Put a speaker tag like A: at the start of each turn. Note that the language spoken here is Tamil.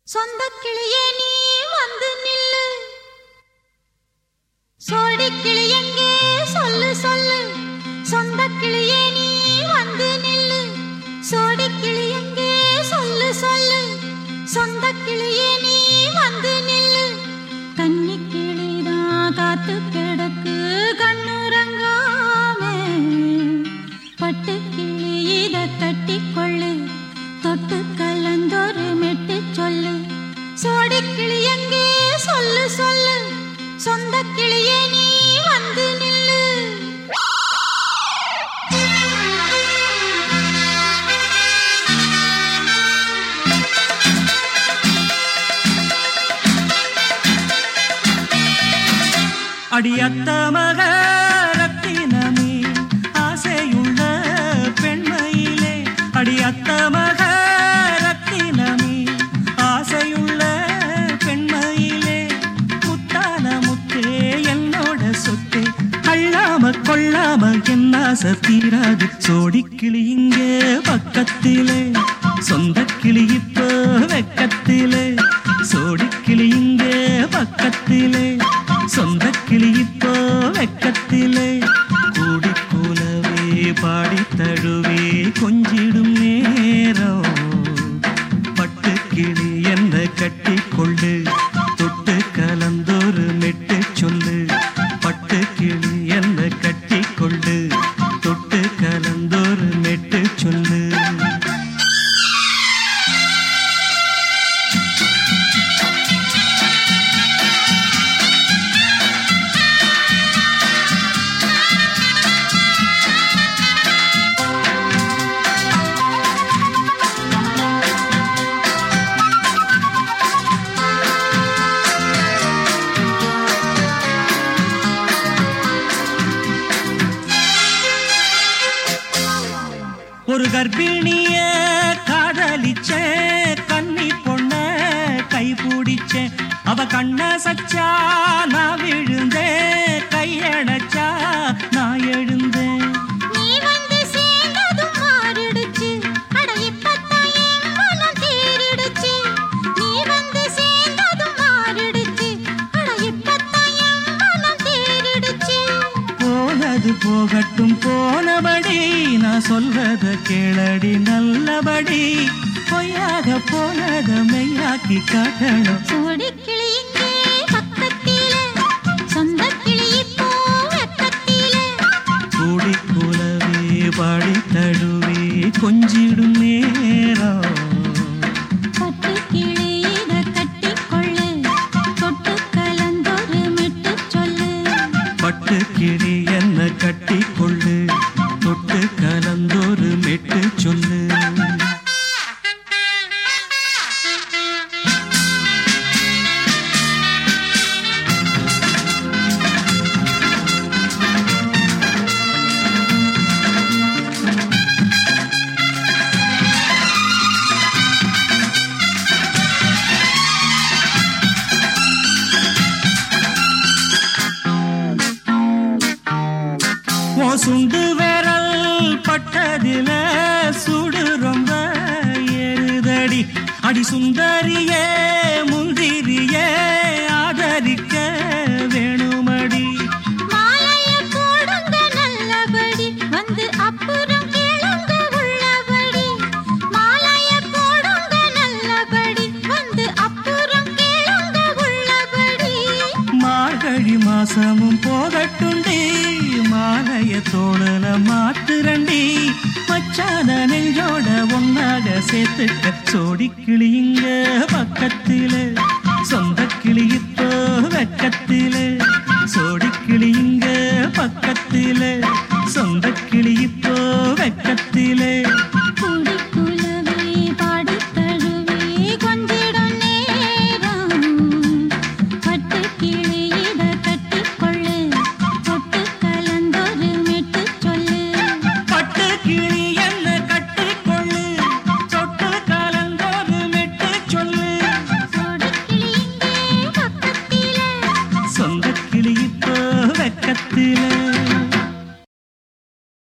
A: சொந்த கிளியே நீ வந்து நில்லு சோடி கிளி எங்கே சொல்லு சொல்லு சொந்த கிளியே நீ வந்து நில்லு சோடி கிளி எங்கே சொல்லு சொல்லு சொந்த கிளியே நீ வந்து நில்லு கன்னி கிளிதான் காத்து கிடக்கு கண்ணுறங்காமே பட்டு கிளி இத கட்டிக்கொள்ளு தொட்டு கலந்தொரு மெட்டு சொல்லு சோடி கிளி எங்கே சொல்லு சொல்லு சொந்த கிளியே நீ வந்து நில்லு
B: அடியத்த மக ரத்தினமே ஆசையுள்ள பெண்மையிலே அடியத்த மக ரத்தினமே ஆசையுள்ள பெண்மையிலே முத்தான முத்தே என்னோட சொத்து அள்ளாம கொள்ளாம என்ன ஆசை தீராது சோடிக்கிளி இங்கே பக்கத்திலே சொந்த கிளி இப்போ வெக்கத்திலே சோடிக்கிளி இங்கே பக்கத்திலே சொந்த கிளி இப்போ வெக்கத்திலே கூடி கூலவே பாடி தழுவே கொஞ்சிடும் நேரம் பட்டு கிளி என்ன கட்டி கொள்ளு தொட்டு கலந்தொரு மெட்டு சொல்லு பட்டு கிளி என்ன கட்டி கொள்ளு தொட்டு கலந்தொரு மெட்டு சொல்லு ஒரு கர்ப்பிணிய காதலிச்ச கன்னி பொண்ண கை பிடிச்சேன் அவ கண்ண சச்சா நான் விழுந்தேன் கையணைச்சா நான் எழுந்தேன்
A: நீ வந்து சேர்ந்ததும் மாறிடுச்சு அட இப்பத்தான் என் மனம் தேறிடுச்சு நீ வந்து சேர்ந்ததும் மாறிடுச்சு அட இப்பத்தான் என் மனம் தேறிடுச்சு
B: போனது போகட்டும் போனபடி நான் சொல்றத கேளடி நல்லபடி பொய்யாக போனத மெய்யாக்கி காட்டணும்
A: சோடி கிளி இங்கே பக்கத்திலே சொந்த கிளி இப்போ வெக்கத்திலே
B: கூடி கூலவே பாடி தழுவே கொஞ்சிடும் நேரம்
A: பட்டு கிளி இத கட்டிக்கொள்ளு தொட்டு கலந்தொரு மெட்டு சொல்லு
B: பட்டு கிளி என்ன கட்டி கொள்ளு தொட்டு கலந்தொரு மெட்டு சொல்லு உன் சுண்டு விரல் பட்டதில சுடு ரொம்ப ஏறுதடி அடி சுந்தரியே முந்திரியே ஆதரிக்க வேணுமடி
A: மாலைய போடுங்க நல்லபடி வந்து அப்புறம் கேளுங்க உள்ளபடி மாலைய போடுங்க நல்லபடி வந்து அப்புறம் கேளுங்க உள்ளபடி
B: மார்கழி மாசமும் போகட்டுண்டி மாலைய தோழல மாத்துரண்டி மச்சான நெஞ்சோட ஒன்னாக சேர்த்துக்க சோடி கிளிங்க பக்கத்திலே சொந்த கிளி இப்போ வெக்கத்திலே சோடி கிளிங்க பக்கத்திலே